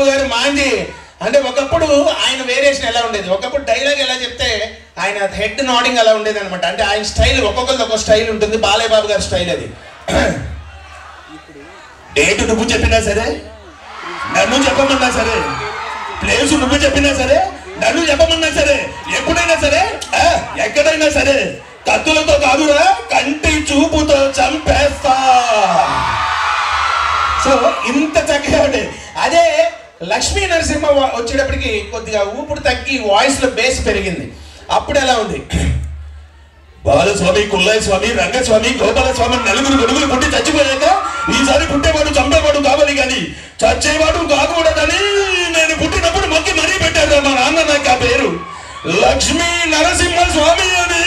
గారు మాంది అంటే ఒకప్పుడు ఆయన వేరియేషన్ ఎలా ఉండేది ఒకప్పుడు డైలాగ్ ఎలా చెప్తే ఆయన హెడ్ నాడింగ్ అలా ఉండేది అనమాట అంటే ఆయన స్టైల్ ఒక్కొక్కరిది ఒక్కొక్క స్టైల్ ఉంటుంది బాలయ్య బాబు గారి స్టైల్ అది డేట్ నువ్వు చెప్పినా సరే నన్ను చెప్పమన్నా సరే ప్లేస్ నువ్వు చెప్పినా సరే నన్ను చెప్పమన్నా సరే ఎప్పుడైనా సరే ఆ, ఎక్కడైనా సరే కత్తులతో కాదురా కంటి చూపుతో చంపేస్తా సో ఇంత చక్కగా ఉండేది అదే లక్ష్మీ నరసింహ వా- వచ్చేటప్పటికి కొద్దిగా ఊపిరి తగ్గి వాయిస్ లో బేస్ పెరిగింది అప్పుడు ఎలా ఉంది బాలస్వామి కుల్లయ్య స్వామి రంగస్వామి గోపాల స్వామి నలుగురు గొడుగులు పుట్టి చచ్చిపోయాక ఈసారి పుట్టేవాడు చంపేవాడు కావాలి కానీ చచ్చేవాడు కాకూడదని నేను పుట్టినప్పుడు మొక్కి మరీ పెట్టారు మా నాన్న నాకు ఆ పేరు లక్ష్మీ నరసింహ స్వామి అని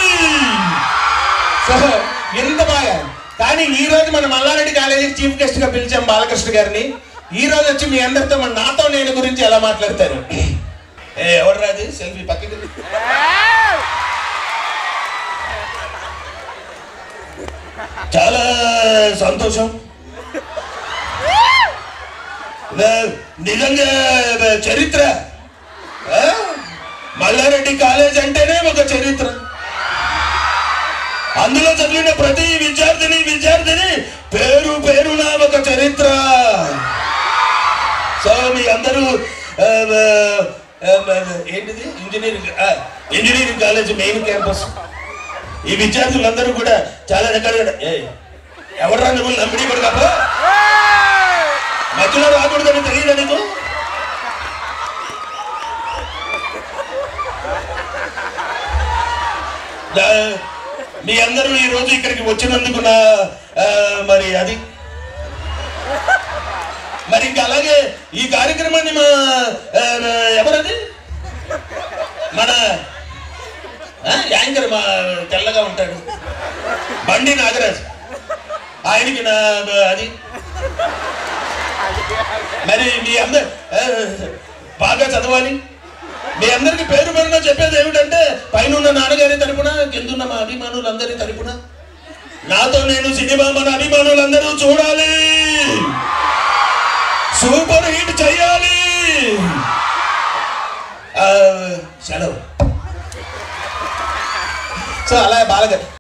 సో ఎంత బాగా కానీ ఈ రోజు మన మల్లారెడ్డి కాలేజీకి చీఫ్ గెస్ట్ గా పిలిచాం బాలకృష్ణ గారిని ఈ రోజు వచ్చి మీ అందరితో మన నాతో నేను గురించి ఎలా మాట్లాడతారు ఏ ఎవరు రాదు సెల్ఫీ పక్కకి చాలా సంతోషం న- నిజంగా చరిత్ర ఆ? మల్లారెడ్డి కాలేజ్ అంటేనే ఒక చరిత్ర అందులో చదివిన ప్రతి విద్యార్థిని విద్యార్థిని పేరు పేరున ఒక చరిత్ర సో మీ అందరూ ఆ, ఆ, ఆ, ఏంటిది ఇంజనీరింగ్ ఆ, ఇంజనీరింగ్ కాలేజ్ మెయిన్ క్యాంపస్ ఈ విద్యార్థులందరూ కూడా చాలా రకాలుగా ఏ ఎవరు నువ్వు నమ్మిడి కూడా కాప మధ్యలో రాకూడదని తెలియదా నీకు దా- మీ అందరూ ఈ రోజు ఇక్కడికి వచ్చినందుకు నా ఆ, మరి అది మరి ఇంకా అలాగే ఈ కార్యక్రమాన్ని మా ఆ, ఎవరది మన ఆ, యాంకర్ మా తెల్లగా ఉంటాడు బండి నాగరాజ్ ఆయనకి నా అది మరి మీ అందరు ఆ, బాగా చదవాలి మీ అందరికి పేరు పేరున చెప్పేది ఏమిటంటే పైన ఉన్న నాన్నగారి తరపున కిందున్న మా అభిమానులందరి తరపున నాతో నేను సినిమా మన అభిమానులందరూ చూడాలి సూపర్ హిట్ చేయాలి ఆ, సెలవు సో అలా బాగా